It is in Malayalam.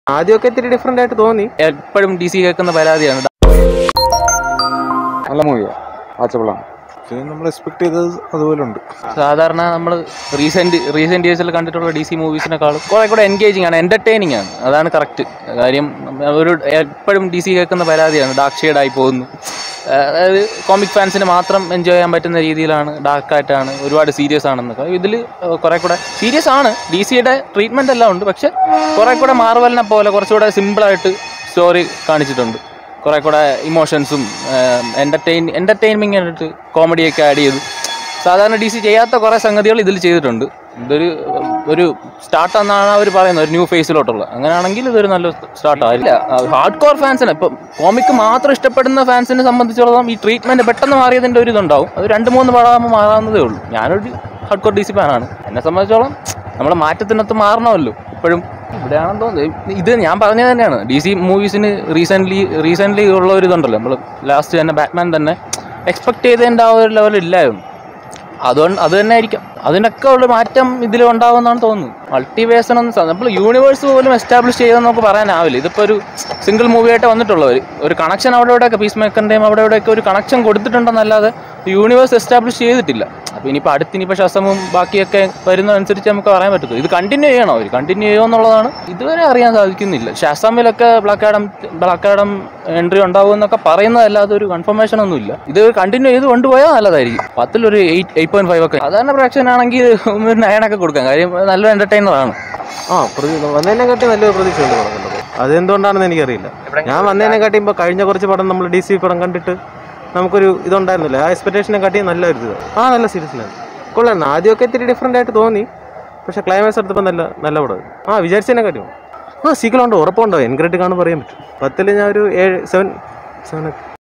ആദ്യമൊക്കെ ഇത്തിരി ഡിഫറെന്റ് ആയിട്ട് തോന്നി എപ്പോഴും ഡി സി കേൾക്കുന്ന പരാതിയാണ് നല്ല മൂവിയാണ് വാച്ചബിളാണ് പക്ഷേ നമ്മൾ എക്സ്പെക്ട് ചെയ്തത് അതുപോലെ ഉണ്ട് സാധാരണ നമ്മൾ റീസെന്റ് റീസെന്റ് ഇയേഴ്സിൽ കണ്ടിട്ടുള്ള ഡി സി മൂവീസിനെക്കാളും കുറെ കൂടെ എൻഗേജിങ് ആണ് എന്റർടൈനിങ് ആണ് അതാണ് കറക്റ്റ് കാര്യം ഒരു എപ്പോഴും ഡി സി കേൾക്കുന്ന പരാതിയാണ് ഡാർക്ക് ഷെയ്ഡായി പോകുന്നു ആ, അതായത് കോമിക് ഫാൻസിന് മാത്രം എൻജോയ് ചെയ്യാൻ പറ്റുന്ന രീതിയിലാണ് ഡാർക്കായിട്ടാണ് ഒരുപാട് സീരിയസ് ആണെന്നൊക്കെ ഇതിൽ കുറെ കൂടെ സീരിയസ് ആണ് ഡി സിയുടെ ട്രീറ്റ്മെന്റ് എല്ലാം ഉണ്ട് പക്ഷെ കുറെ കൂടെ മാർവലിനെ പോലെ കുറച്ചുകൂടെ സിമ്പിളായിട്ട് സ്റ്റോറി കാണിച്ചിട്ടുണ്ട് കുറെ കൂടെ ഇമോഷൻസും എൻ്റർടൈൻ എൻ്റർടൈൻമിങ് ആയിട്ട് കോമഡിയൊക്കെ ആഡ് ചെയ്തു സാധാരണ ഡി സി ചെയ്യാത്ത കുറേ സംഗതികൾ ഇതിൽ ചെയ്തിട്ടുണ്ട് ഇതൊരു ഒരു സ്റ്റാർട്ട് എന്നാണ് അവർ പറയുന്നത് ഒരു ന്യൂ ഫേസിലോട്ടുള്ള അങ്ങനെയാണെങ്കിൽ ഇതൊരു നല്ല സ്റ്റാർട്ട് ആയില്ല ഹാർഡ് കോർ ഫാൻസിന് ഇപ്പം കോമിക്ക് മാത്രം ഇഷ്ടപ്പെടുന്ന ഫാൻസിനെ സംബന്ധിച്ചിടത്തോളം ഈ ട്രീറ്റ്മെന്റ് പെട്ടെന്ന് മാറിയതിൻ്റെ ഒരു ഇതുണ്ടാവും അത് രണ്ട് മൂന്ന് പടമാകുമ്പോൾ മാറാവുന്നതേ ഉള്ളൂ ഞാനൊരു ഹാർഡ് കോർ ഡി സി ഫാനാണ് എന്നെ സംബന്ധിച്ചോളം നമ്മൾ മാറ്റത്തിനൊത്ത് മാറണമല്ലോ ഇപ്പോഴും ഇവിടെയാണെന്ന് തോന്നുന്നത് ഇത് ഞാൻ പറഞ്ഞത് തന്നെയാണ് ഡി സി മൂവീസിന് റീസെൻ്റ്ലി റീസെൻ്റ്ലി ഉള്ള ഒരു ഇതുണ്ടല്ലോ നമ്മൾ ലാസ്റ്റ് തന്നെ ബാറ്റ്മാൻ തന്നെ എക്സ്പെക്ട് ചെയ്തതിൻ്റെ ആ ഒരു ലെവൽ ഇല്ലായിരുന്നു അതുകൊണ്ട് അത് തന്നെ ആയിരിക്കാം അതിനൊക്കെ ഉള്ള മാറ്റം ഇതിൽ ഉണ്ടാവുമെന്നാണ് തോന്നുന്നത് മൾട്ടിവേഴ്സൺ ഒന്നും നമ്മൾ യൂണിവേഴ്സ് പോലും എസ്റ്റാബ്ലിഷ് ചെയ്തെന്ന് നമുക്ക് പറയാനാവില്ല ഇതിപ്പോൾ ഒരു സിംഗിൾ മൂവി ആയിട്ട് വന്നിട്ടുള്ളവർ ഒരു കണക്ഷൻ അവിടെ ഇവിടെയൊക്കെ പീസ് മേക്കറിൻ്റെയും അവിടെ ഇവിടെയൊക്കെ ഒരു കണക്ഷൻ കൊടുത്തിട്ടുണ്ടെന്നല്ലാതെ യൂണിവേഴ്സ് എസ്റ്റാബ്ലിഷ് ചെയ്തിട്ടില്ല അപ്പോൾ ഇനിയിപ്പോൾ അടുത്ത് ഇനിയിപ്പോൾ ശസമും ബാക്കിയൊക്കെ വരുന്നതനുസരിച്ച് നമുക്ക് പറയാൻ പറ്റത്തുള്ളൂ ഇത് കണ്ടിന്യൂ ചെയ്യണം അവർ കണ്ടിന്യൂ ചെയ്യുമോ എന്നുള്ളതാണ് ഇതുവരെ അറിയാൻ സാധിക്കുന്നില്ല ഷസമിലൊക്കെ Black Adam Black Adam entry ഉണ്ടാവും എന്നൊക്കെ പറയുന്നതല്ലാതെ ഒരു കൺഫർമേഷൻ ഒന്നും ഇല്ല ഇത് കണ്ടിന്യൂ ചെയ്ത് കൊണ്ടുപോയാൽ നല്ലതായിരിക്കും പത്തിലൊരു എയ്റ്റ് എയ്റ്റ് പോയിന്റ് ഫൈവ് ഒക്കെ സാധാരണ പ്രേക്ഷകനാണെങ്കിൽ ഒരു നയനൊക്കെ കൊടുക്കാം കാര്യം നല്ല എന്റർടൈനർ ആണ് ആ പ്രതി വന്നതിനെ കാട്ടി നല്ലൊരു പ്രതീക്ഷയുണ്ട് പടം കണ്ടത് അതെന്തുകൊണ്ടാണെന്ന് എനിക്കറിയില്ല ഞാൻ വന്നതിനെ കാട്ടി ഇപ്പോൾ കഴിഞ്ഞ കുറച്ച് പടം നമ്മൾ ഡി സി പടം കണ്ടിട്ട് നമുക്കൊരു ഇതുണ്ടായിരുന്നില്ല ആ എക്സ്പെക്ടേഷനെ കാട്ടി നല്ല ഒരു ഇത് ആ നല്ല സീരിയസ്നെസ് കൊള്ളായിരുന്നു ആദ്യമൊക്കെ ഇത്തിരി ഡിഫറെന്റ് ആയിട്ട് തോന്നി പക്ഷെ ക്ലൈമാക്സ് എടുത്തപ്പോൾ നല്ല നല്ല പടം ആ വിചാരിച്ചതിനെ കാട്ടി ആ സീക്കളുണ്ടോ ഉറപ്പുണ്ടോ എൻഗ്രേറ്റ് കാണുമ്പോൾ പറയാൻ പറ്റും പത്തിൽ ഞാൻ ഒരു ഏഴ് സെവൻ സെവൻ